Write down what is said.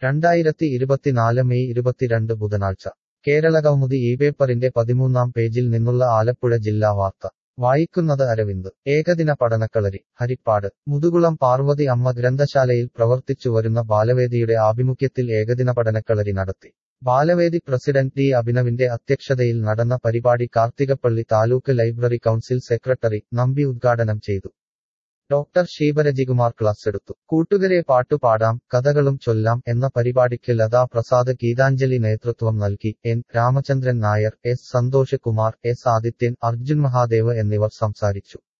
രണ്ടായിരത്തി ഇരുപത്തിനാല് മെയ് ഇരുപത്തിരണ്ട് ബുധനാഴ്ച കേരള കൗമുദി ഈ പേപ്പറിന്റെ പതിമൂന്നാം പേജിൽ നിന്നുള്ള ആലപ്പുഴ ജില്ലാ വാർത്ത വായിക്കുന്നത് അരവിന്ദ് ഏകദിന പഠനക്കളരി ഹരിപ്പാട് മുതുകുളം പാർവതി അമ്മ ഗ്രന്ഥശാലയിൽ പ്രവർത്തിച്ചു വരുന്ന ബാലവേദിയുടെ ആഭിമുഖ്യത്തിൽ ഏകദിന പഠനക്കളരി നടത്തി ബാലവേദി പ്രസിഡന്റ് ടി അഭിനവിന്റെ അധ്യക്ഷതയിൽ നടന്ന പരിപാടി Karthikappally taluk library council secretary Nambi ഉദ്ഘാടനം ചെയ്തു ഡോക്ടർ ശീബരജികുമാർ ക്ലാസ് എടുത്തു കൂട്ടുകരെ പാട്ടുപാടാം കഥകളും ചൊല്ലാം എന്ന പരിപാടിക്ക് ലതാ പ്രസാദ് ഗീതാഞ്ജലി നേതൃത്വം നൽകി N Ramachandran Nair S Santhosh Kumar S Adithyan Arjun Mahadev എന്നിവർ സംസാരിച്ചു